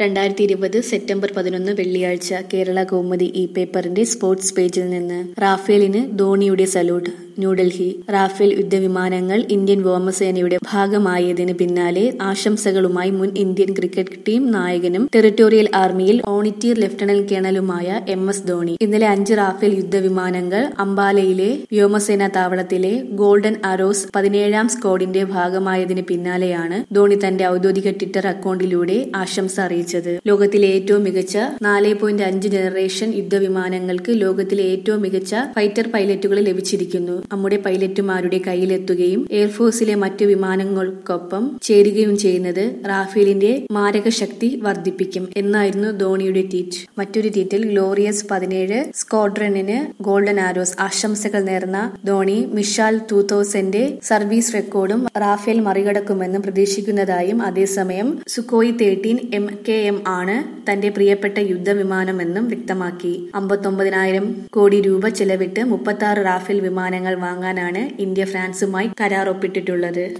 രണ്ടായിരത്തി ഇരുപത് സെപ്റ്റംബർ പതിനൊന്ന് വെള്ളിയാഴ്ച കേരള കൗമുദി ഈ പേപ്പറിന്റെ സ്പോർട്സ് പേജിൽ നിന്ന് റാഫേലിന് ധോണിയുടെ സല്യൂട്ട് ന്യൂഡൽഹി റാഫേൽ യുദ്ധവിമാനങ്ങൾ ഇന്ത്യൻ വ്യോമസേനയുടെ ഭാഗമായതിന് പിന്നാലെ ആശംസകളുമായി മുൻ ഇന്ത്യൻ ക്രിക്കറ്റ് ടീം നായകനും ടെറിട്ടോറിയൽ ആർമിയിൽ ഓണിറ്റീർ ലഫ്റ്റനന്റ് കേണലുമായ എം എസ് ധോണി ഇന്നലെ അഞ്ച് റാഫേൽ യുദ്ധവിമാനങ്ങൾ അംബാലയിലെ വ്യോമസേനാ താവളത്തിലെ ഗോൾഡൻ അറോസ് പതിനേഴാം സ്ക്വാഡിന്റെ ഭാഗമായതിന് പിന്നാലെയാണ് ധോണി തന്റെ ഔദ്യോഗിക ട്വിറ്റർ അക്കൗണ്ടിലൂടെ ആശംസ അറിയിച്ചത് ലോകത്തിലെ ഏറ്റവും മികച്ച നാല് പോയിന്റ് അഞ്ച് ജനറേഷൻ യുദ്ധവിമാനങ്ങൾക്ക് ലോകത്തിലെ ഏറ്റവും മികച്ച ഫൈറ്റർ പൈലറ്റുകൾ ലഭിച്ചിരിക്കുന്നു നമ്മുടെ പൈലറ്റുമാരുടെ കയ്യിലെത്തുകയും എയർഫോഴ്സിലെ മറ്റു വിമാനങ്ങൾക്കൊപ്പം ചേരുകയും ചെയ്യുന്നത് റാഫേലിന്റെ മാരകശക്തി വർദ്ധിപ്പിക്കും എന്നായിരുന്നു ധോണിയുടെ ട്വീറ്റ് മറ്റൊരു ട്വീറ്റിൽ ഗ്ലോറിയസ് പതിനേഴ് സ്ക്വാഡ്രണിന് ഗോൾഡൻ ആരോസ് ആശംസകൾ നേർന്ന ധോണി മിഷാൽ ടൂ തൗസൻഡ് സർവീസ് റെക്കോർഡും റാഫേൽ മറികടക്കുമെന്ന് പ്രതീക്ഷിക്കുന്നതായും അതേസമയം Sukhoi thirteen M K M ആണ് തന്റെ പ്രിയപ്പെട്ട യുദ്ധവിമാനമെന്നും വ്യക്തമാക്കി അമ്പത്തൊമ്പതിനായിരം കോടി രൂപ ചെലവിട്ട് മുപ്പത്തി റാഫേൽ വിമാനങ്ങൾ വാങ്ങാനാണ് ഇന്ത്യ ഫ്രാൻസുമായി കരാർ ഒപ്പിട്ടിട്ടുള്ളത്